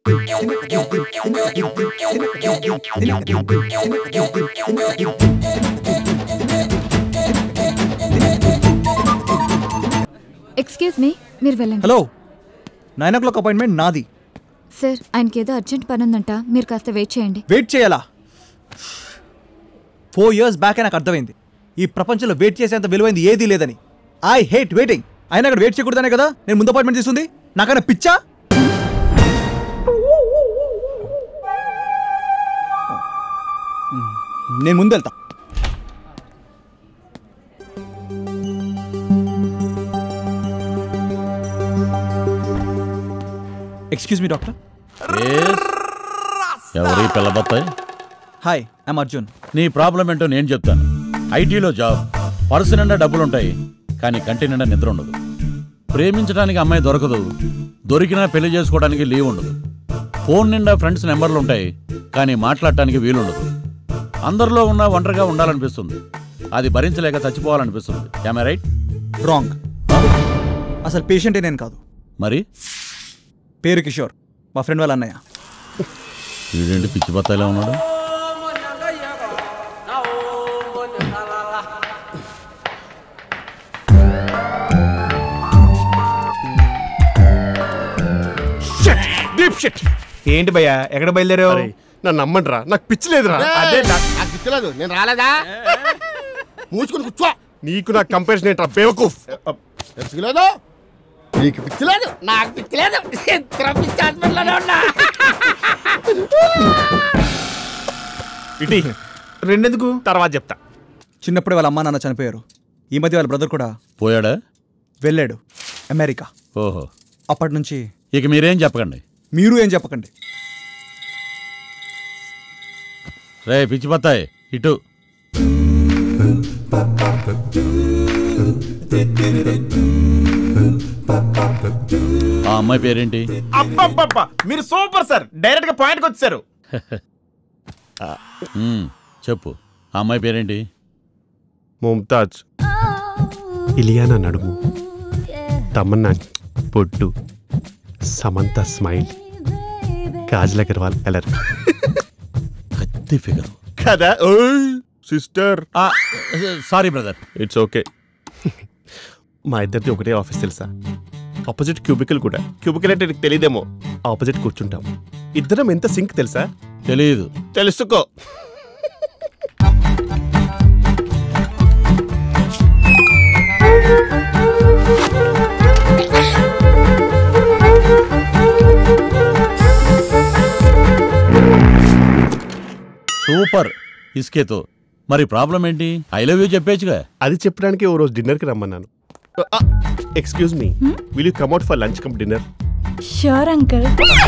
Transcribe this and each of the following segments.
Excuse me మీరు వెళ్ళండి hello nine o'clock appointment నాది సార్ ఆయనకి ఏదో అర్జెంట్ పని ఉందంట మీరు కాస్త వెయిట్ చేయండి వెయిట్ చేయాలా ఫోర్ ఇయర్స్ బ్యాకే నాకు అర్థమైంది ఈ ప్రపంచంలో వెయిట్ చేసేంత విలువైంది ఏదీ లేదని ఐ హేట్ వెయిటింగ్ అయినా అక్కడ వెయిట్ చేయకూడదనే కదా నేను ముందు అపాయింట్మెంట్ తీసుకుంది నాకైనా పిచ్చా నేను ముందు వెళ్తా ఎక్స్క్యూజ్ మీ డాక్టర్ ఎవరి పిల్లబత్తాయి హాయ్ ఐమ్ అర్జున్ నీ ప్రాబ్లం ఏంటో నేను చెప్తాను ఐటీలో జాబ్ పర్సు నిండా డబ్బులుంటాయి కానీ కంటి నిండా నిద్ర ఉండదు ప్రేమించడానికి అమ్మాయి దొరకదు దొరికినా పెళ్లి చేసుకోవడానికి లీవ్ ఉండదు ఫోన్ నిండా ఫ్రెండ్స్ నెంబర్లు ఉంటాయి కానీ మాట్లాడటానికి వీలుండదు అందరిలో ఉన్న ఒంటరిగా ఉండాలనిపిస్తుంది అది భరించలేక చచ్చిపోవాలనిపిస్తుంది ఐ రైట్ రాంగ్ అసలు పేషెంటే నేను కాదు మరి పేరు కిషోర్ మా ఫ్రెండ్ వాళ్ళ అన్నయ్య వీడేంటి పిచ్చి బత్తాయిలా ఉన్నాడు డీప్ షిట్ ఏంటి భయ్యా ఎక్కడ బయలుదేరావు నన్ను నమ్మండిరా నాకు పిచ్చి లేదురా అదే నా- నాకు పిచ్చలేదు నేను రాలేదా మూసుకుని కూర్చో నీకు నాకు కంపారిజన్ ఏంట్రా బేవకూఫ్ పిచ్చలేదు నీకు పిచ్చలేదు నాకు పిచ్చలేదు ఇద్దరం పిచ్చి హాస్పిటల్లోనే ఉన్నా ఇటీ రెండెందుకు తర్వాత చెప్తా చిన్నప్పుడే వాళ్ళ అమ్మా నాన్న చనిపోయారు ఈ మధ్య వాళ్ళ బ్రదర్ కూడా పోయాడా వెళ్ళాడు అమెరికా ఓహో అప్పటి నుంచి ఇక మీరేం చెప్పకండి మీరు ఏం చెప్పకండి రే పిచ్చి బత్తాయి ఇటు ఆ అమ్మాయి పేరేంటి అబ్బబ్బబ్బా మీరు సూపర్ సార్ డైరెక్ట్ గా పాయింట్ కి వచ్చారు ఉమ్, చెప్పు ఆ అమ్మాయి పేరేంటి ముంతాజ్ ఇలియానా నడుము తమన్నా పొట్టు సమంత స్మైల్ కాజల్ అగర్వాల్ కలర్ కత్తి ఫిగర్ కదా sister sorry brother it's okay మా ఇద్దరిది ఒకటే ఆఫీస్ తెలుసా ఆపోజిట్ క్యూబికల్ కూడా క్యూబికల్ అంటే నీకు తెలియదేమో ఆపోజిట్ కూర్చుంటాం ఇద్దరం ఎంత సింక్ తెలుసా తెలియదు తెలుసుకో సూపర్ ఇసుకేతో మరి ప్రాబ్లం ఏంటి ఐ లవ్ యూ చెప్పేచ్చుగా అది చెప్పడానికి ఓ రోజు డిన్నర్కి రమ్మన్నాను excuse me will you come at for lunch come dinner sure uncle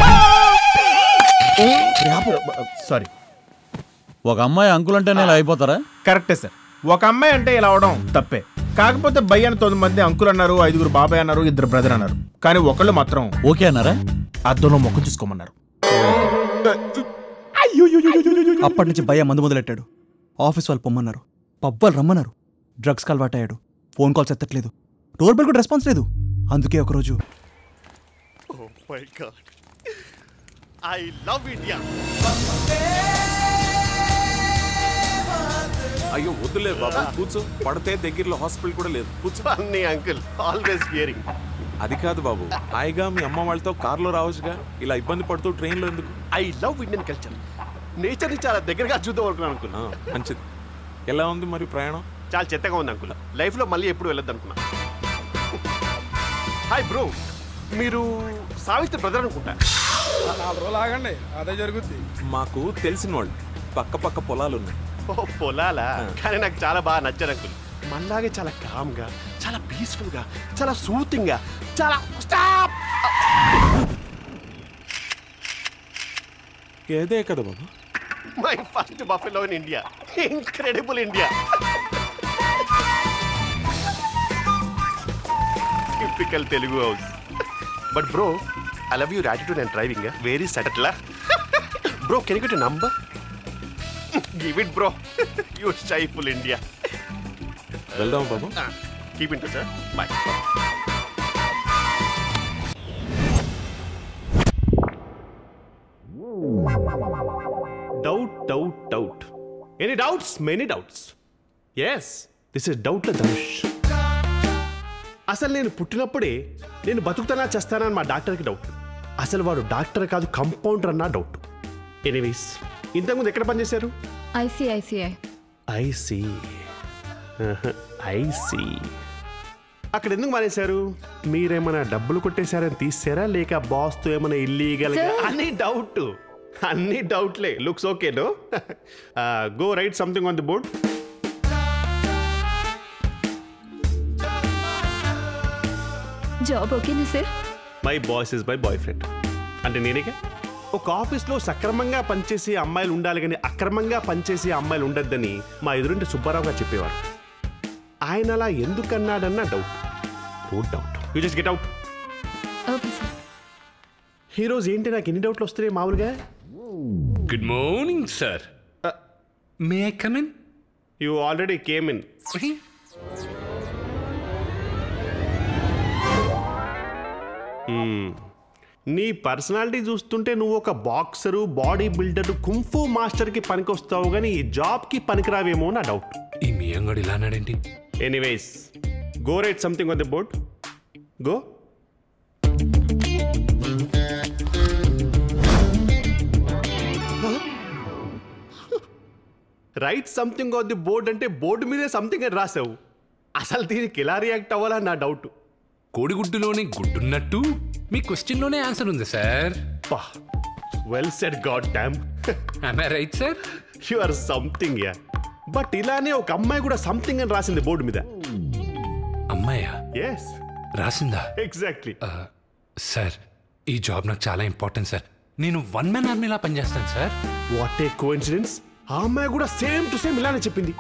sorry ఒక అమ్మాయి అంకుల్ అంటేనే ఇలా అయిపోతారా కరెక్టే సార్ ఒక అమ్మాయి అంటే ఇలా అవడం తప్పే కాకపోతే భయ్య అని తొమ్మిది మంది అంకుల్ అన్నారు ఐదుగురు బాబాయ్ అన్నారు ఇద్దరు బ్రదర్ అన్నారు కానీ ఒకళ్ళు మాత్రం ఓకే అన్నారా అద్దంలో మొక్క చూసుకోమన్నారు అప్పటి నుంచి భయ మందు మొదలెట్టాడు ఆఫీస్ వాళ్ళు పొమ్మన్నారు పబ్ వాళ్ళు రమ్మన్నారు డ్రగ్స్ అలవాటయ్యాడు ఫోన్ కాల్స్ ఎత్తట్లేదు డోర్ బెల్ కూడా రెస్పాన్స్ లేదు అందుకే ఒకరోజు my god I love India అయ్యో వద్దులే బాబు కూర్చో పడితే దగ్గరలో హాస్పిటల్ కూడా లేదు కూర్చో ఫన్నీ అంకుల్ ఆల్వేస్ ఫియరింగ్ అది కాదు బాబు హాయిగా మీ అమ్మ వాళ్ళతో కార్లో రావచ్చుగా ఇలా ఇబ్బంది పడుతూ ట్రైన్లో ఎందుకు ఐ లవ్ ఇండియన్ కల్చర్ నేచర్ని చాలా దగ్గరగా చూద్దాం అనుకున్నాను అంకుల్ ఆ, మంచిది ఎలా ఉంది మరి ప్రయాణం చాలా చెత్తగా ఉంది అంకుల్ లైఫ్లో మళ్ళీ ఎప్పుడు వెళ్ళొద్దు అనుకున్నా హాయ్ బ్రో మీరు సావిత్రి బ్రదర్ అనుకుంటా మాకు తెలిసిన వాళ్ళు పక్క పక్క పొలాలు ఉన్నాయి ఓ పొలాలా కానీ నాకు చాలా బాగా నచ్చారు అంకుల్ మనలాగే చాలా కామ్గా చాలా పీస్ఫుల్గా చాలా సూతింగ్గా చాలా స్టాప్ ఏదే కదా బాబు my first buffalo in India incredible India typical Telugu house but bro I love you attitude and driving very సెటట్లా bro can get number give it bro you షైఫుల్ ఇండియా వెళ్దాం బాబు keep in touch boy doubt doubt any doubts many doubts yes this is డౌట్ల ధనుష్ అసలు నేను పుట్టినప్పుడే నేను బతుకుతానా చేస్తానా అని మా డాక్టర్కి డౌట్ అసలు వాడు డాక్టర్ కాదు కంపౌండర్ అన్న డౌట్ ఎనీవేస్ ఇంతకుముందు ఎక్కడ పనిచేశారు ఐసిఐసిఐ ఐసి ఐసి అక్కడ ఎందుకు మానేశారు మీరేమైనా డబ్బులు కొట్టేశారని తీసారా లేక బాస్తో ఏమైనా ఇల్లీగల్ అన్ని డౌట్ అన్ని డౌట్లే looks okay no go right something on the board job ఓకేనా sir my boys is my boyfriend అంటే నేనేగా ఒక ఆఫీస్లో సక్రమంగా పనిచేసే అమ్మాయిలు ఉండాలి కానీ అక్రమంగా పనిచేసే అమ్మాయిలు ఉండొద్దని మా ఎదురుంటి సుబ్బారావు గారు చెప్పేవారు ఆయన అలా ఎందుకన్నాడన్న doubt no doubt you just get out okay sir ఈరోజు ఏంటి నాకు ఎన్ని డౌట్లు వస్తున్నాయి మామూలుగా Good morning, sir. May I come in? You already came in నీ పర్సనాలిటీ చూస్తుంటే నువ్వు ఒక బాక్సరు బాడీ బిల్డర్ కుంఫు మాస్టర్కి పనికొస్తావు కానీ ఈ జాబ్కి పనికిరావేమో నా డౌట్ ఈ మీ అంగడి ఇలా అన్నాడేంటి anyways go right something on the board go right something on the board అంటే బోర్డు మీదే సంథింగ్ అని రాసావు అసలు దీనికి ఎలా రియాక్ట్ అవ్వాలా నా డౌట్ కోడిగుడ్డులోనే గుడ్డున్నట్టు మీ క్వశ్చన్లోనే ఆన్సర్ ఉంది సార్ పా well said god damn right sir you are something yeah but ఇలానే ఒక అమ్మాయి కూడా సంథింగ్ అని రాసింది బోర్డు మీద అమ్మాయ్యా ఎస్ రాసిందా ఎగ్జాక్ట్లీ సార్ ఈ జాబ్ నాకు చాలా ఇంపార్టెంట్ సార్ నేను వన్ మ్యాన్ ఆర్మీలా పనిచేస్తాను సార్ వాట్ ఏ కోఇన్సిడెన్స్ ఆ అమ్మాయి కూడా సేమ్ టు సేమ్ ఇలానే చెప్పింది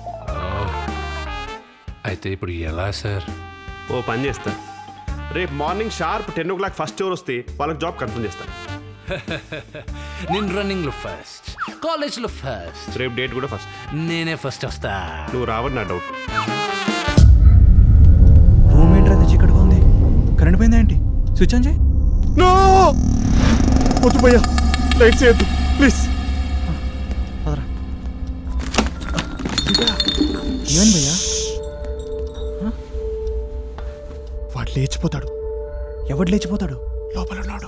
అయితే ఇప్పుడు ఎలా సార్ ఓ పని చేస్తా రేపు morning sharp ten o'clock first ఎవరు వస్తే వాళ్ళకి జాబ్ కన్ఫర్మ్ చేస్తాను నేను రన్నింగ్లో ఫస్ట్ కాలేజ్లో ఫస్ట్ రేపు డేట్ కూడా ఫస్ట్ నేనే ఫస్ట్ వస్తా నువ్వు రావని నా డౌట్ రూమ్ ఏంటి అది చీకటిగా ఉంది కరెంట్ పోయిందా ఏంటి స్విచ్ ఆన్ చేయి నో వద్దు భయ్యా లైట్ చేయొద్దు ప్లీజ్ పదరా ఏమైంది భయ్యా వాడు లేచిపోతాడు ఎవడు లేచిపోతాడు లోపల ఉన్నాడు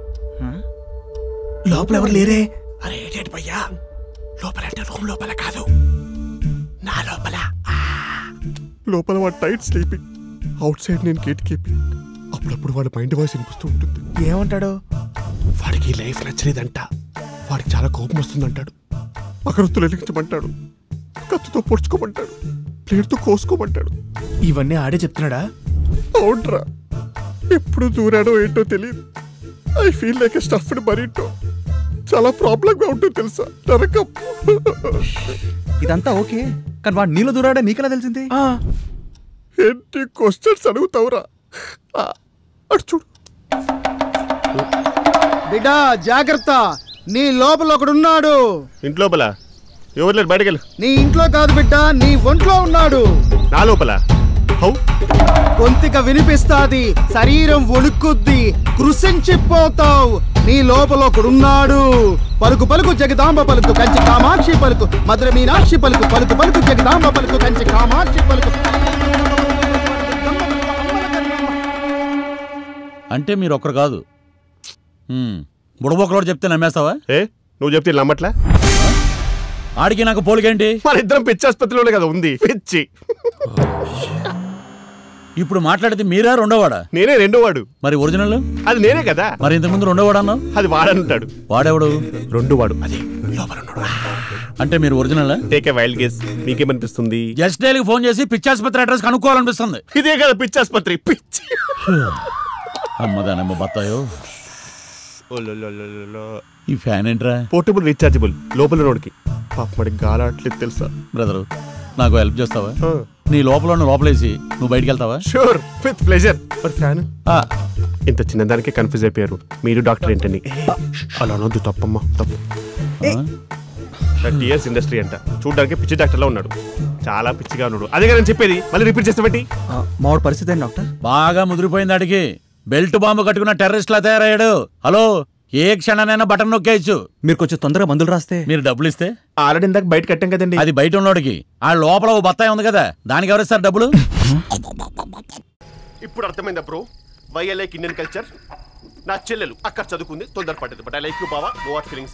లోపల ఎవరు లేరే అరే ఏంటి భయ్యా లోపల అంటే రూమ్ లోపల కాదు నా లోపల లోపల వాడు టైట్ స్లీపింగ్ అవుట్ సైడ్ నేను గేట్ కీపింగ్ అప్పుడప్పుడు వాడి మైండ్ వాయిస్ వినిపిస్తూ ఉంటుంది ఏమంటాడు వాడికి లైఫ్ నచ్చలేదంట వాడికి చాలా కోపం వస్తుందంటాడు అకరత్తులు వెలిగించమంటాడు కత్తుతో పొడుచుకోమంటాడు ప్లేట్తో కోసుకోమంటాడు ఇవన్నీ ఆడే చెప్తున్నాడా అవునరా ఎప్పుడు దూరాడో ఏంటో తెలియదు ఐ ఫీల్ లైక్ స్టఫ్డ్ మరీటో చాలా ప్రాబ్లంగా ఉంటుంది తెలుసా నరకం ఇదంతా ఓకే కానీ వాడు నీళ్ళు దూరాడే నీకెలా తెలిసింది ఏంటి క్వశ్చన్స్ అడుగుతావురా ఆ, అటు చూడు బిడ్డా జాగ్రత్త నీ లోపల ఒకడున్నాడు ఇంట్లోపల ఎవరు లేరు బయటకెళ్ళు నీ ఇంట్లో కాదు బిడ్డ నీ ఒంట్లో ఉన్నాడు నా లోపల హౌ గొంతిక వినిపిస్తాది శరీరం వణుకుద్ది కృషించిపోతావు నీ లోపల ఒకడున్నాడు పలుకు పలుకు జగదాంబ పలుకు కంచి కామాక్షి పలుకు మధుర మీనాక్షి పలుకు పలుకు పలుకు జగదాంబ పలుకు కంచి కామాక్షి పలుకు అంటే మీరు ఒక్కరు కాదు హ్మ్. బుడబొక్కలోడు చెప్తే నమ్మేస్తావా ఏ నువ్వు చెప్తే నమ్మట్లా ఆడికి నాకు పోలికేంటి మన ఇద్దరం పిచ్చి ఆసుపత్రిలోనే కదా ఉంది పిచ్చి ఇప్పుడు మాట్లాడితే మీరా రెండోవాడా నేనే రెండో వాడు మరి ఒరిజినల్ అది నేనే కదా మరి ఇంతకుముందు రెండోవాడు అన్నావు అది వాడంటాడు వాడెవడు రెండు వాడు అదే లోపల ఉన్నాడు అంటే మీరు original take a wild guess మీకేమనిపిస్తుంది జస్ట్ డైలీ ఫోన్ చేసి పిచ్చాసుపత్రి అడ్రస్ కనుక్కోవాలనిపిస్తుంది ఇదే కదా పిచ్చి ఆసుపత్రి పిచ్చి అమ్మదానమ్మ బత్తాయో ఈ ఫ్యాన్ ఏంట్రా పోర్టబుల్ రీఛార్జబుల్ లోపల నోడికి పాప మరి గాలాట్లేదు తెలుసా బ్రదరు నాకు హెల్ప్ చేస్తావా నీ లోపల ఉన్న లోపలేసి నువ్వు బయటికి వెళ్తావా షూర్ విత్ ప్లెజర్ మరి ఫ్యాన్ ఆ, ఇంత చిన్నదానికే కన్ఫ్యూజ్ అయిపోయారు మీరు డాక్టర్ ఏంటని అలా అనొద్దు తప్పమ్మ తప్పు థర్టీ ఇయర్స్ ఇండస్ట్రీ అంట చూడడానికి పిచ్చి డాక్టర్లా ఉన్నాడు చాలా పిచ్చిగా ఉన్నాడు అదే కదా నేను చెప్పేది మళ్ళీ రిపీట్ చేస్తాబట్టి మావాడు పరిస్థితి ఏంటి డాక్టర్ బాగా ముదిరిపోయింది ఆడికి బెల్ట్ బాంబు కట్టుకున్న టెర్రరిస్ట్ లా తయారయ్యాడు హలో ఏ క్షణానైనా బటన్ నొక్కేయచ్చు మీరు కొంచెం తొందరగా మందులు రాస్తే మీరు డబ్బులు ఇస్తే ఆల్రెడీ ఇందాక బయట కట్టాం కదండి అది బయట ఉన్నోడికి ఆ లోపల ఓ బత్తాయి ఉంది కదా దానికి ఎవరిస్తారు డబ్బులు ఇప్పుడు అర్థమైందా bro why I like Indian culture నా చెల్లెలు అక్కడ చదువుకుంది తొందరపడ్డది బట్ ఐ లైక్ యూ బావా no what feelings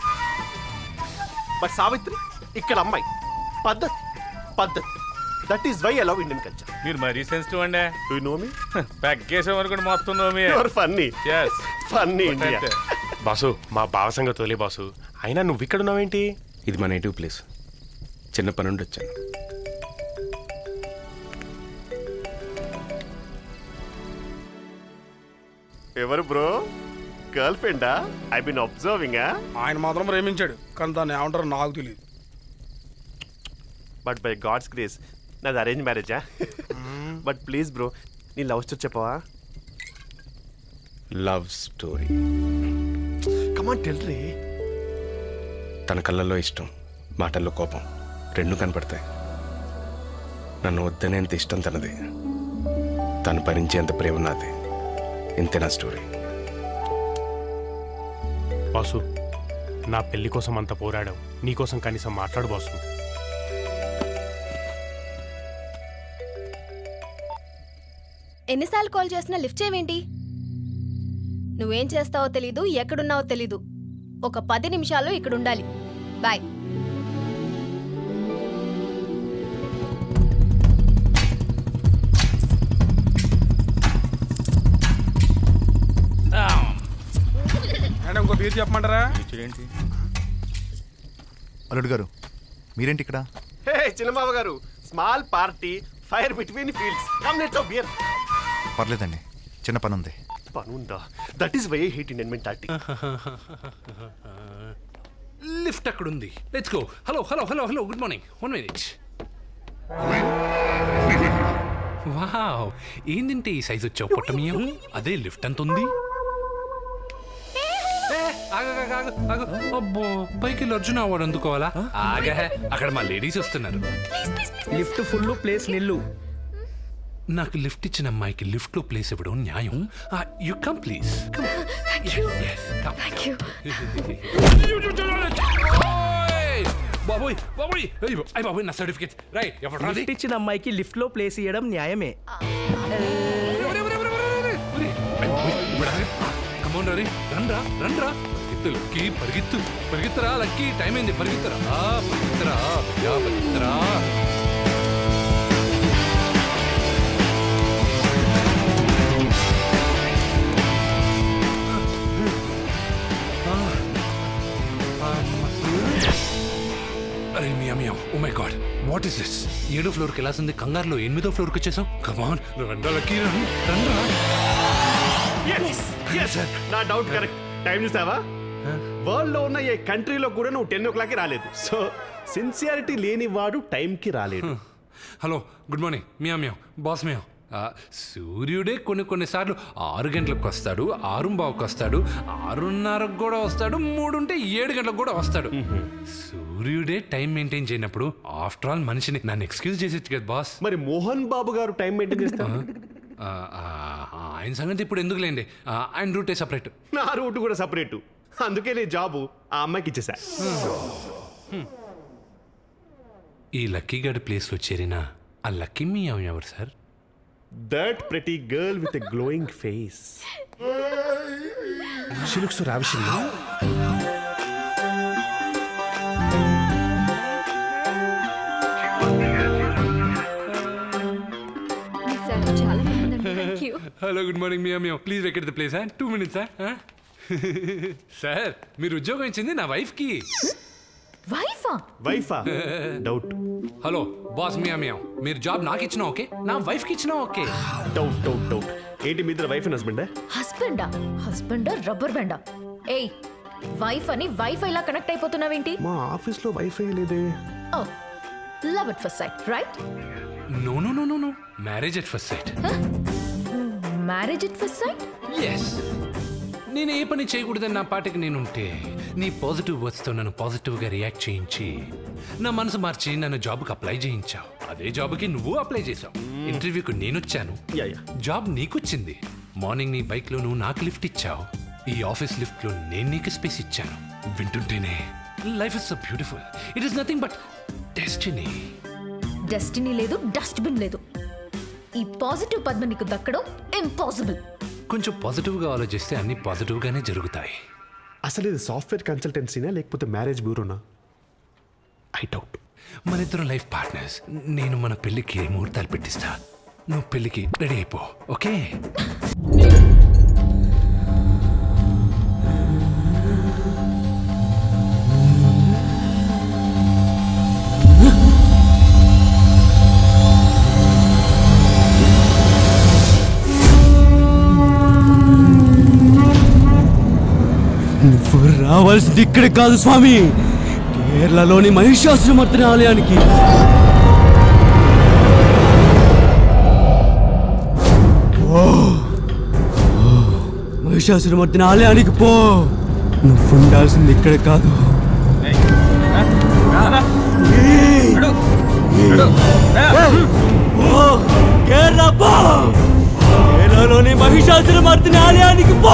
but Savitri ఇక్కడ అమ్మాయి పద్ధతి పద్ధతి that is why I love Indian culture మీరు మరీ సెన్సిటివ్ అండి యు నో మీ పెగ్గేసే వరకు మొత్తం నోమి your funny Yes. Funny India boss మా బావ సంగతి వదిలే బాసు అయినా నువ్వు ఇక్కడ ఉన్నావేంటి ఇది మా నేటివ్ ప్లేస్ చిన్న పని నుండి వచ్చాను ఎవరు బ్రో గర్ల్ ఫ్రెండా ఐ బిన్ అబ్జర్వింగ్ ఆయన మాత్రం ప్రేమించాడు కానీ దాన్ని ఏమంటారో నాకు తెలియదు బట్ బై గాడ్స్ గ్రేస్ నాది అరేంజ్ మ్యారేజా బట్ ప్లీజ్ బ్రో నీ లవ్ స్టోరీ చెప్పవా లవ్ స్టోరీ కమాన్ టెల్ రే తన కళ్ళల్లో ఇష్టం మాటల్లో కోపం రెండు కనపడతాయి నన్ను వద్దనేంత ఇష్టం తనది తను భరించేంత ప్రేమ నాది ఇంతే నా స్టోరీ బాసు నా పెళ్లి కోసం అంత పోరాడావు నీకోసం కనీసం మాట్లాడు బాసు ఎన్నిసార్లు కాల్ చేసినా లిఫ్ట్ చేయవేంటి నువ్వేం చేస్తావో తెలీదు ఎక్కడున్నావో తెలీదు ఒక పది నిమిషాల్లో ఇక్కడ ఉండాలి బాయ్ అంటే ఇంకో బీర్ చెప్పమంటారా అల్లుడు గారు మీరేంటి ఇక్కడ హే చిన్నబాబు గారు small party fire between fields come let's off beer పర్లేదండి చిన్న పని ఉంది పనుందా that is why hate Indian mentality lift అక్కడ ఉంది let's go hello hello hello hello good morning one minute wow ఏందంటే ఈ సైజ్ వచ్చావు పొట్టమియం అదే లిఫ్ట్ ఎంత ఉంది ఏ, ఆగు, ఆగు, ఆగు, ఆగు. అబ్బో పైకి వెళ్ళి అర్జున్ అవార్డు అందుకోవాలా ఆగా అక్కడ మా లేడీస్ వస్తున్నారు లిఫ్ట్ ఫుల్ ప్లేస్ నిల్లు నాకు లిఫ్ట్ ఇచ్చిన అమ్మాయికి లిఫ్ట్ లో ప్లేస్ ఇవ్వడం న్యాయం యు కమ్ ప్లీజ్ బాబోయ్ బాబోయ్ అయ్ అయ్ బాబోయ్ నా సర్టిఫికేట్ రై ఎవరు లిఫ్ట్ ఇచ్చిన అమ్మాయికి లిఫ్ట్ లో ప్లేస్ ఇవ్వడం న్యాయమే కమోన్ రీ రండ్రా రండ్రా పరిగెత్తు లక్కీ పరిగెత్తు పరిగెత్తరా లక్కీ టైం అయింది పరిగెత్తరా ఆ, పరిగెత్తరా భయ్యా పరిగెత్తరా అరే మియా మియా oh my god what is this ఏడో ఫ్లోర్కి వెళ్ళాల్సింది కంగారులో ఎనిమిదో ఫ్లోర్కి వచ్చేసాం కమాన్ రండా లక్కీ రండి రండ్రా ఎస్ ఎస్ నా డౌట్ కరెక్ట్ టైం చూసావా వరల్డ్ లో ఉన్న ఏ కంట్రీలో కూడా నువ్వు టెన్ ఓ క్లాక్కి రాలేదు సో సిన్సియారిటీ లేని వాడు టైంకి రాలేదు హలో గుడ్ మార్నింగ్ మియా మియా బాస్ మియా ఆ, సూర్యుడే కొన్ని కొన్నిసార్లు ఆరు గంటలకు వస్తాడు ఆరు బావుకి వస్తాడు ఆరున్నరకు కూడా వస్తాడు మూడుంటే ఏడు గంటలకు కూడా వస్తాడు సూర్యుడే టైం మెయింటైన్ చేయనప్పుడు ఆఫ్టర్ ఆల్ మనిషిని నన్ను ఎక్స్క్యూజ్ చేసేచ్చు కదా బాస్ మరి మోహన్ బాబు గారు టైం మెయింటైన్ చేస్తారు ఆ, ఆ, ఆయన సంగతి ఇప్పుడు ఎందుకులేండి ఆ, ఆయన రూటే సపరేట్ నా రూట్ కూడా సపరేట్ అందుకే నీ జాబు ఆ అమ్మాయికి ఇచ్చేసా ఈ లక్కీ గడి ప్లేస్లో చేరిన ఆ లక్కీ మీ ఎవరు సార్ దట్ ప్రతి girl with a glowing face she looks ravishing చాలా బాగుందండి హలో గుడ్ మార్నింగ్ మియా మియా please vacate the place two minutes sir మీరు ఉద్యోగం ఇచ్చింది నా వైఫ్కి వైఫా వైఫా డౌట్ హలో బాస్ మియా మియా మీరు జాబ్ నాకు ఇచ్చినా ఓకే నా వైఫ్కి ఇచ్చినా ఓకే డౌట్ డౌట్ డౌట్ ఏంటి మీ ఇద్దరు వైఫ్ అండ్ హస్బెండ్ హస్బెండా హస్బెండా రబ్బర్ బ్యాండా ఏయ్ వైఫ్ అని వైఫై లా కనెక్ట్ అయిపోతున్నావేంటి మా ఆఫీస్ లో వైఫై లేదే oh love it first sight right no no no no no marriage at first sight marriage it first sight yes నేను ఏ పని చేయకూడదని నా పాటికి నేనుంటే నీ పాజిటివ్ వర్డ్స్తో నన్ను పాజిటివ్గా రియాక్ట్ చేయించి నా మనసు మార్చి నన్ను జాబ్కి అప్లై చేయించావు అదే జాబ్కి నువ్వు అప్లై చేసావు ఇంటర్వ్యూకి నేను వచ్చాను జాబ్ నీకొచ్చింది మార్నింగ్ నీ బైక్లో నువ్వు నాకు లిఫ్ట్ ఇచ్చావు ఈ ఆఫీస్ లిఫ్ట్ లో నేను నీకు స్పేస్ ఇచ్చాను వింటుంటేనే life is so beautiful it is nothing but destiny destiny లేదు డస్ట్బిన్ లేదు ఈ పాజిటివ్ పద్మ నీకు దక్కడం ఇంపాసిబుల్ కొంచెం పాజిటివ్ గా ఆలోచిస్తే అన్ని పాజిటివ్ గానే జరుగుతాయి అసలు ఇది సాఫ్ట్వేర్ కన్సల్టెన్సీనా లేకపోతే మ్యారేజ్ బ్యూరోనా ఐ డౌట్ మన ఇద్దరు లైఫ్ పార్ట్నర్స్ నేను మన పెళ్లికి ముహూర్తాలు పెట్టిస్తా నువ్వు పెళ్లికి రెడీ అయిపో ఓకే నువ్వు రావాల్సింది ఇక్కడ కాదు స్వామి కేరళలోని మహిషాసురమర్దిని ఆలయానికి ఓ మహిషాసురమర్దిని ఆలయానికి పో నువ్వు ఉండాల్సింది ఇక్కడ కాదు ఓ, కేరళ పో కేరళలోని మహిషాసురమర్దిని ఆలయానికి పో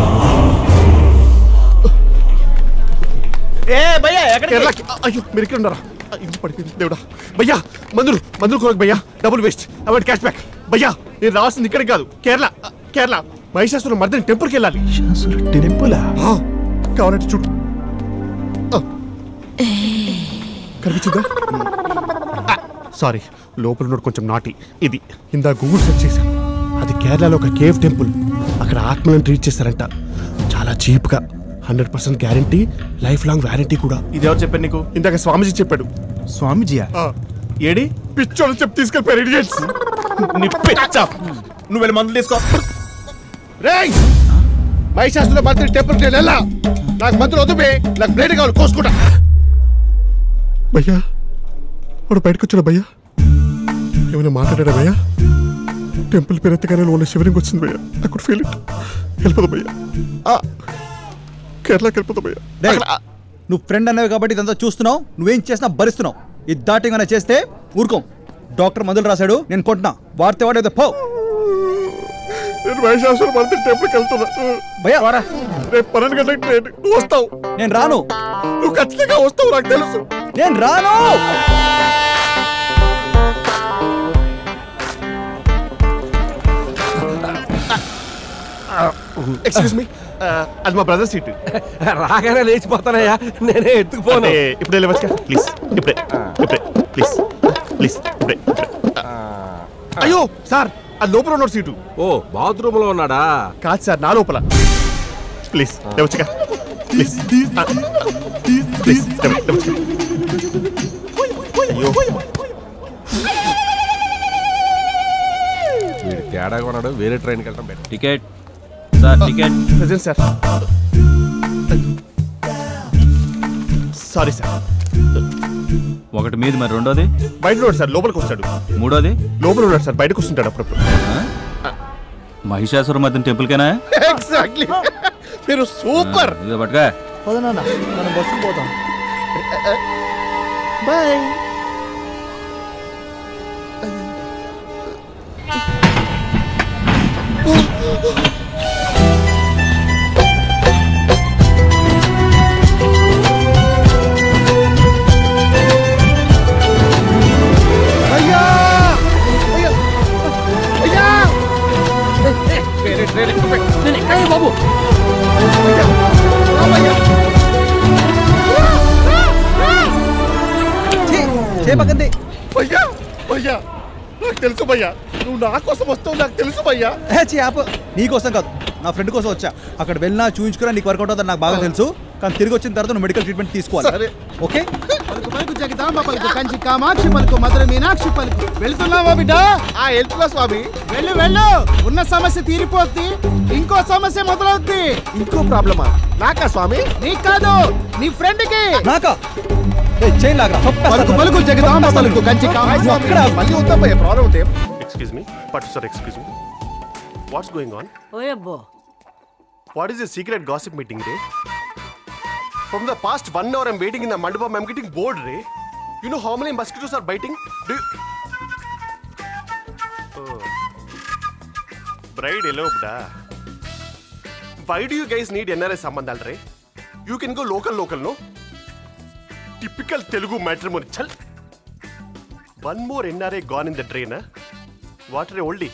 ఏ భయ్యా కేరళకి అయ్యో మీరు ఇక్కడ ఉన్నారా ఆ, ఇంటి పడిపోయింది దేవుడా భయ్యా మందులు మందులు కొనకు భయ్యా double waste avoid cash back భయ్యా నేను రావాల్సింది ఇక్కడ కాదు కేరళ ఆ, కేరళ మహిషాసుర మర్దని టెంపుల్కి వెళ్ళాలి టెంపులా కావాలంటే చూడు ఆ. కనిపించిందా సారీ లోపల ఉన్నోడు కొంచెం నాటి ఇది ఇందా గూగుల్ సెర్చ్ చేశాను అది కేరళలో ఒక కేవ్ టెంపుల్ అక్కడ ఆత్మలను ట్రీట్ చేస్తారంట చాలా చీప్గా hundred percent guarantee life long warranty కూడా ఇది ఎవరు చెప్పారు నీకు ఇందాక స్వామీజీ చెప్పాడు స్వామిజీయా ఏడి పిచ్చోడు చెప్పి తీసుకెళ్ళిపోయారు idiots. నీ పిచ్చ నువ్వు వెళ్ళి మందులు తీసుకో రేయ్ మహిషాసుల మంత్రి టెంపుల్కి నేను వెళ్ళా నాకు మంత్రులు వద్దు బే నాకు బ్లేడ్ కావాలి కోసుకుంటా భయ్యా వాడు బయటకు వచ్చాడు భయ్యా ఏమైనా మాట్లాడాడా భయ్యా టెంపుల్ పేరు ఎత్తగానే లోన శివరింగ్ వచ్చింది భయ్యా ఐ కుడ్ ఫీల్ ఇట్ వెళ్ళిపోదు భయ్యా ఆ, కేరళకి వెళ్ళిపోతా భయ్యా డేయ్, నువ్వు ఫ్రెండ్ అనేవి కాబట్టి ఇదంతా చూస్తున్నావు నువ్వేం చేసినా భరిస్తున్నావు ఇది దాటింగ్ చేస్తే ఊరుకోం డాక్టర్ మందులు రాశాడు నేను కొంటున్నా వాడితే వాడేదో పో నేను మహిషాసుల మంత్రి టెంపుల్కి వెళ్తున్నా భయ్యా వారా రేపు పన్నెండు గంటలకు ట్రైన్ నువ్వు వస్తావు నేను రాను నువ్వు ఖచ్చితంగా వస్తావు నాకు తెలుసు నేను రాను ఎక్స్క్యూజ్ మీ అది మా బ్రదర్ సీట్ రాగానే లేచిపోతానయ్యా నేనే ఎత్తుకుపోను ఇప్పుడే లేవచ్చు ప్లీజ్ ఇప్పుడే ఇప్పుడే ప్లీజ్ ప్లీజ్ ఇప్పుడే ఇప్పుడే. అయ్యో సార్ అది లోపల ఉన్నాడు సీటు ఓ బాత్రూమ్ లో ఉన్నాడా కాదు సార్ నా లోపల ప్లీజ్ లేవచ్చుగా ప్లీజ్ ప్లీజ్ లేవచ్చుగా అయ్యో వీడు తేడా కొన్నాడు వేరే ట్రైన్కి వెళ్ళడం better ticket sir ticket present sir sorry sir ఒకటి మీది మరి రెండోది బయట ఉన్నాడు సార్ లోపలికి వస్తాడు మూడోది లోపల ఉన్నాడు సార్ బయటకు వస్తుంటాడు అప్పుడప్పుడు మహిషాసుర మధ్యన టెంపుల్కేనా ఎగ్జాక్ట్లీ మీరు సూపర్ ఇదిగో పట్టుగా పదనా మనం బస్సు పోతాం బాయ్ అయ్యా అయ్యా అయ్యా వేరే ట్రైన్ నేను ఎక్కడే బాబు చేపకంది భయ్యా భయ్యా నాకు తెలుసు భయ్యా నువ్వు నా కోసం వస్తావు నాకు తెలుసు భయ్యా ఏ చీ ఆపు నీకోసం కాదు నా ఫ్రెండ్ కోసం వచ్చా అక్కడ వెళ్ళినా చూయించుకున్నా నీకు వర్కౌట్ అవుతుంది నాకు బాగా తెలుసు కానీ తిరిగి వచ్చిన తర్వాత నువ్వు మెడికల్ ట్రీట్మెంట్ తీసుకోవాలి సరే. ఓకే పలుకు పలుకు జగదాంబ పలుకు కంచి కామాక్షి పలుకు మధుర మీనాక్షి పలుకు వెళ్తున్నావా బిడ్డ ఆ వెళ్తున్నా స్వామి వెళ్ళు వెళ్ళు ఉన్న సమస్య తీరిపోద్ది ఇంకో సమస్య మొదలవుద్ది ఇంకో ప్రాబ్లమా నాకా స్వామి నీకు కాదు నీ ఫ్రెండ్ కి నాకా చైన్ లాగా పలుకు పలుకు జగదాంబ పలుకు కంచి కామాక్షి అక్కడ మళ్ళీ వద్దాం భయ్యా ప్రాబ్లం అవుతాయి Excuse me. But sir, excuse me. What's going on? ఓయబ్బో What is the secret gossip meeting, Ray? From the past one hour, I'm waiting in the mandapam. I'm getting bored, Ray. You know how many mosquitoes are biting? Do you... Oh. Bride eloped, ah. Why do you guys need NRI సంబంధాలు రే you can go local local no typical Telugu matrimony చల్ one more NRI gone in the train water oldie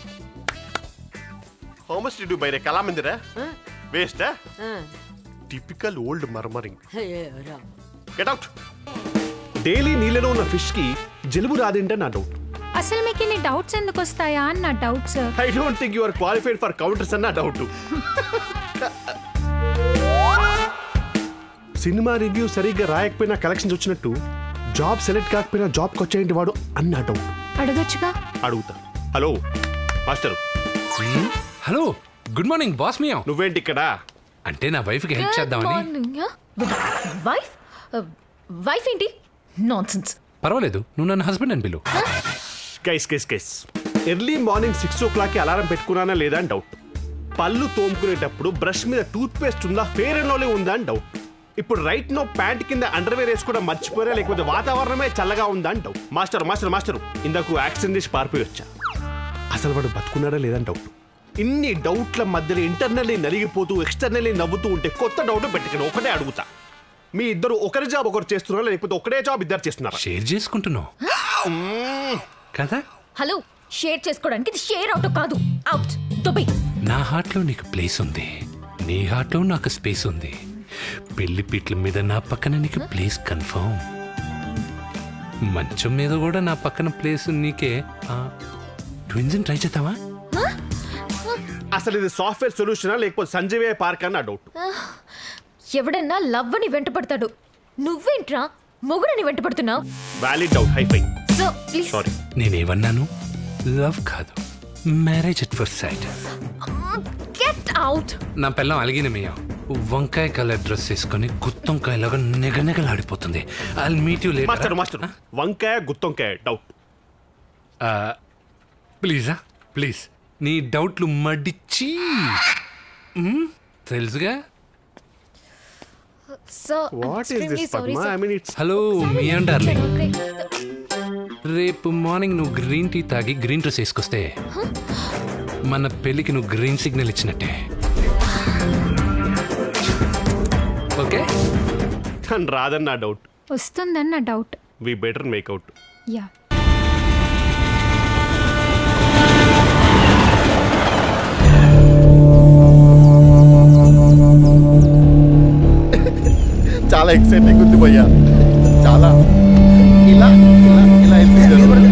how much డి do by రే కళామందిరా waste typical old murmuring get out daily నీళ్ళలో ఉన్న fish కి జలుబు రాదేంటే నా డౌట్ అసలు మీకు ఇన్ని డౌట్స్ ఎందుకు వస్తాయా అని నా doubt sir I don't think you are qualified for counters అన్న డౌట్ సినిమా రివ్యూ సరిగ్గా రాయకపోయినా కలెక్షన్స్ వచ్చినట్టు జాబ్ సెలెక్ట్ కాకపోయినా జాబ్కి వచ్చేయండి వాడు అన్న డౌట్ అడగచ్చుగా అడుగుతా hello master hello good morning boss మియా నువ్వేంటి ఇక్కడ అంటే నా వైఫ్కి హెల్ప్ చేద్దామని వైఫ్ వైఫ్ ఏంటి నాన్సెన్స్ పర్వాలేదు నువ్వు నన్ను హస్బెండ్ అని పిలువు guys guys guys early morning six ఓ క్లాక్కి అలారం పెట్టుకున్నానా లేదా అని డౌట్ పళ్ళు తోముకునేటప్పుడు బ్రష్ మీద టూత్ పేస్ట్ ఉందా ఫేర్ అండ్ లోలే ఉందా అని డౌట్ ఇప్పుడు రైట్ నో ప్యాంట్ కింద అండర్వేర్ వేసుకోవడం మర్చిపోయారా లేకపోతే వాతావరణమే చల్లగా ఉందా అని డౌట్ మాస్టర్ మాస్టర్ మాస్టర్ ఇందాకు యాక్సిడెంట్ చేసి పారిపోయి వచ్చా అసలు వాడు బతుకున్నాడా లేదా అని డౌట్ ఇన్ని డౌట్ల మధ్యలో ఇంటర్నల్లీ నలిగిపోతూ ఎక్స్టర్నల్లీ నవ్వుతూ ఉంటే కొత్త డౌట్ పెట్టుకుని ఒకటే అడుగుతా మీ ఇద్దరు ఒకరి జాబ్ ఒకరు చేస్తున్నారా లేకపోతే ఒకటే జాబ్ ఇద్దరు చేస్తున్నారా షేర్ చేసుకుంటున్నావు కదా హలో షేర్ చేసుకోవడానికి ఇది షేర్ అవుట్ కాదు అవుట్ దుబై నా హార్ట్లో నీకు ప్లేస్ ఉంది నీ హార్ట్లో నాకు స్పేస్ ఉంది పెళ్లి పీట్ల మీద నా పక్కన నీకు ప్లేస్ కన్ఫర్మ్ మంచం మీద కూడా నా పక్కన ప్లేస్ నీకే ట్విన్స్ ట్రై చేద్దామా అసలు ఇది సాఫ్ట్వేర్ సొల్యూషనా లేకపోతే సంజీవే పార్క్ అని నా డౌట్ ఎవడన్నా లవ్ అని వెంట పడతాడు నువ్వేంట్రా మొగుడని వెంట పడుతున్నావు valid doubt hi-fi so please sorry నేనేమన్నాను లవ్ కాదు marriage at first sight get out నా పిల్లం అలిగినమయ్యా వంకాయ కలర్ డ్రెస్ వేసుకొని గుత్తొంకాయలాగా నెగనెగలాడిపోతుంది I meet you master master వంకాయ గుత్తొంకాయ డౌట్ ప్లీజా ప్లీజ్ నీ డౌట్లు మడిచి మ్, తెలుసుగా so What is this, Padma? I mean, it's- hello మీ అంటారు రేపు మార్నింగ్ నువ్వు గ్రీన్ టీ తాగి గ్రీన్ డ్రెస్ వేసుకొస్తే మన పెళ్ళికి నువ్వు గ్రీన్ సిగ్నల్ ఇచ్చినట్టే ఓకే కానీ రాదని నా డౌట్ వస్తుందని నా doubt we better make out yeah చాలా ఎక్సైటింగ్ ఉంది భయ్యా చాలా ఇలా ఇలా ఇలా వెళ్ళిపోయారు.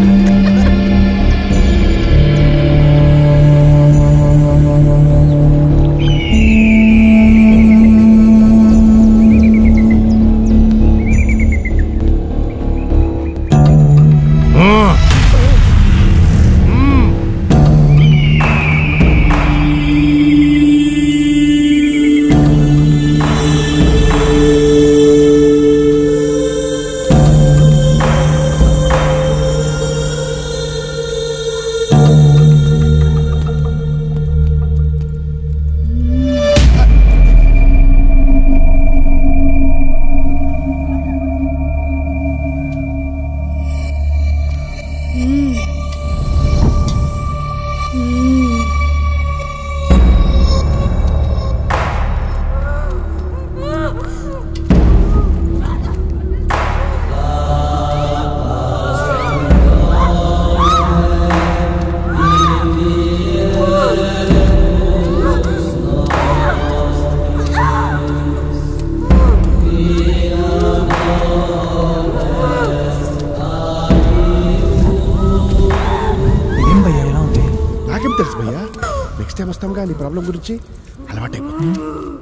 ఏం భయ్యా ఎలా ఉంది నాకేం తెలుసు భయ్యా నెక్స్ట్ టైం వస్తాంగా నీ ప్రాబ్లం గురించి అలవాటైపోతుంది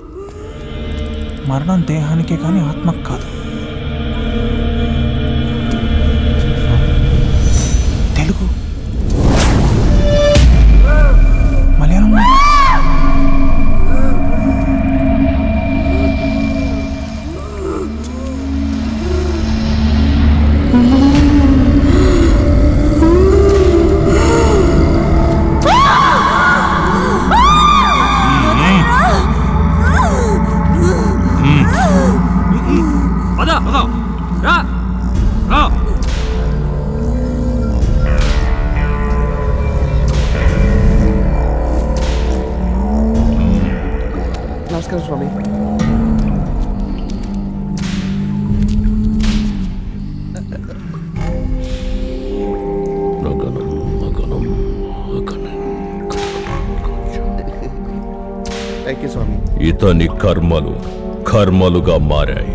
మరణం దేహానికే కానీ ఆత్మకు కాదు తెలుగు మలయాళం పద పద రా రా నా ఇతని కర్మలు కర్మలుగా మారాయి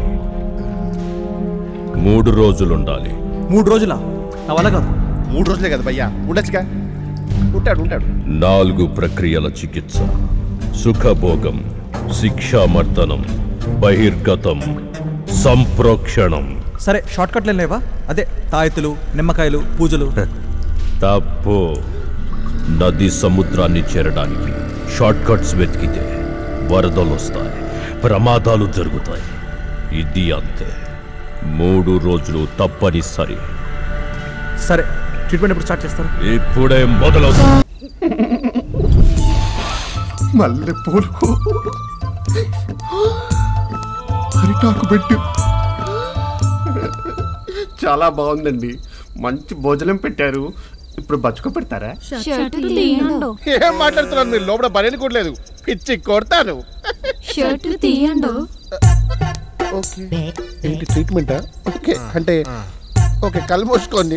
మూడు రోజులుండాలి మూడు రోజులా నా వల్ల కాదు మూడు రోజులే కదా భయ్యా ఉండొచ్చుగా ఉంటాడు ఉంటాడు నాలుగు ప్రక్రియల చికిత్స సుఖభోగం శిక్షామర్దనం బహిర్గతం సంప్రోక్షణం సరే షార్ట్ కట్లు లేవా అదే తాయెత్తులు నిమ్మకాయలు పూజలు తప్పు నది సముద్రాన్ని చేరడానికి షార్ట్ కట్స్ వెతికితే వరదలు వస్తాయి ప్రమాదాలు జరుగుతాయి ఇది అంతే మూడు రోజులు తప్పనిసరి సరే ట్రీట్మెంట్ ఎప్పుడు స్టార్ట్ చేస్తారు ఇప్పుడే మొదలవుతుంది మల్లె పూలు అరిటాకు పెట్టు చాలా బాగుందండి మంచి భోజనం పెట్టారు ఇప్పుడు బతుక పెడతారా షర్టు తీయండు ఏం మాట్లాడుతున్నారు మీరు లోపల బనేది కూడా లేదు పిచ్చి కొడతాను షర్టు తీయండు ఓకే ఏంటి ట్రీట్మెంటా ఓకే అంటే ఓకే కళ్ళు మూసుకోండి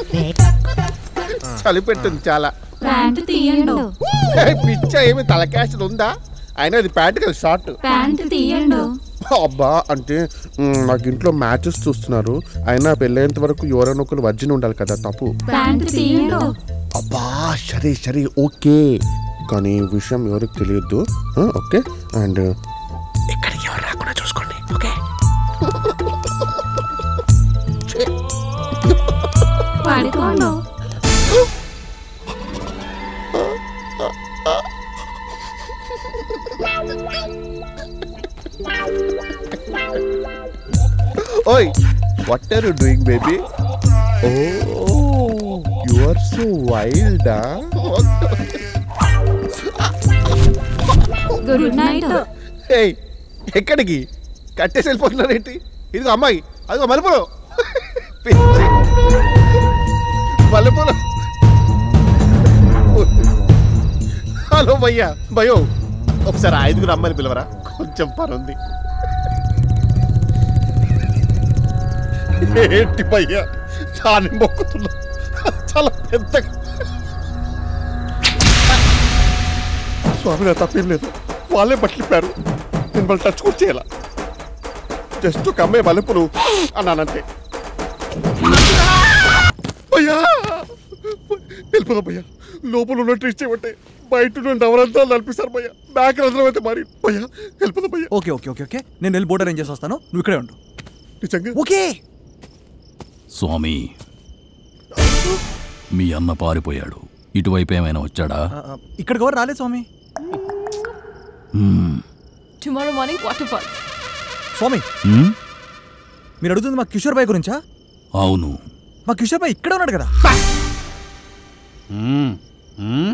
చలి పెడుతుంది చాలా ప్యాంటు తీయండు ఏయ్, పిచ్చ ఏమి తలకాశలు ఉందా అయినా ఇది ప్యాంట్ కదా షార్ట్ ప్యాంటు తీయండు అబ్బా అంటే మ్, నాకు ఇంట్లో మ్యాచెస్ చూస్తున్నారు అయినా పెళ్ళేంత వరకు ఎవరైనా ఒకరు వర్జిన్ ఉండాలి కదా తప్పు ప్యాంటు తీయండు అబ్బా సరే సరే ఓకే కానీ ఈ విషయం ఎవరికి తెలియద్దు ఆ, ఓకే అండ్ ఇక్కడికి ఎవరు రాకుండా చూసుకోండి ఓకే పడుకోండు ఓయ్ what are you doing baby oh you are so wild good night ఏయ్ ఎక్కడికి కట్టేసి వెళ్ళిపోతున్నారేంటి ఇదిగో అమ్మాయి అదిగో మలుపులు పిచ్చి. మలుపులు హలో భయ్యా భయో ఒకసారి ఆ ఐదుగురు అమ్మాయిని పిలవరా కొంచెం పని ఉంది ఏంటి భయ్యా దాన్ని మొక్కుతున్నా చాలా పెద్దగా స్వామి నా తప్పేం లేదు వాళ్ళే పట్టిపారు నేను వాళ్ళు టచ్ కూడా చేయాల జస్ట్ ఒక అమ్మాయి మలుపులు అన్నానంతే భయ్యా వెళ్ళిపోదాం భయ్యా లోపల ఉన్న ట్రీస్ చేయబట్టే బయట నుండి నవరంతాలు నడిపిస్తారు భయ్యా బ్యాక్ రంధ్రం అయితే మరి భయ్యా వెళ్ళిపోదాం భయ్యా ఓకే ఓకే ఓకే ఓకే నేను వెళ్ళి బోర్డర్ అరేంజ్ చేసి వస్తాను నువ్వు ఇక్కడే ఉండు నిజంగా ఓకే స్వామి మీ అన్న పారిపోయాడు ఇటువైపు ఏమైనా వచ్చాడా ఆ, ఆ, ఇక్కడికి ఎవరు రాలేదు స్వామి మ్మ్. Tomorrow morning waterfalls Swami మ్మ్? మీరు అడుగుతుంది మా కిషోర్ బాయ్ గురించా అవును మా కిషోర్ బాయ్ ఇక్కడే ఉన్నాడు కదా మ్మ్. మ్మ్?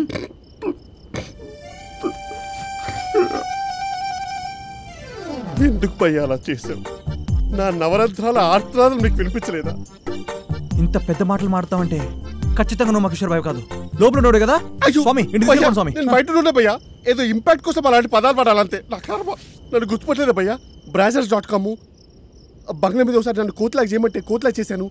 ఎందుకు భయ్యా అలా చేశావు నా నవరంధ్రాల ఆర్తనాదం నీకు వినిపించలేదా ఇంత పెద్ద మాటలు మాడతావంటే ఖచ్చితంగా నువ్వు మా కిషోర్ బాయ్ కాదు లోపల ఉన్నాడు కదా స్వామి ఇంటికి భయ్యా, తీసుకెళ్ళండి స్వామి నేను బయట ఉండే భయ్యా ఏదో ఇంపాక్ట్ కోసం అలాంటి పదాలు పడాలంతే నా కర్మ నన్ను గుర్తుపట్టలేదు భయ్యా బ్రాజర్స్ డాట్ కామ్ బంగ్లా మీద ఒకసారి నన్ను కోతులాగా చేయమంటే కోతులాగా చేశాను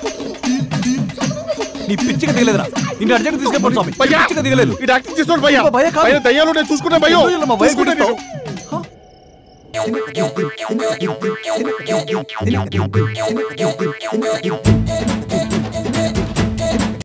నీ పిచ్చిగా దిగలేదురా నిన్ను అర్జెంట్ తీసుకెళ్ళిపోండి స్వామి భయ్యా పిచ్చిగా దిగలేదు ఈ యాక్టింగ్ చేస్తున్నాడు భయ్యా అబ్బా, భయ్యా కాదు. భయ్యా, దయ్యాలు నేను చూసుకున్నా భయ్యో ఎందుకు ఇలా మా భయం చూసుకున్నా నేను. గుడిస్తావు?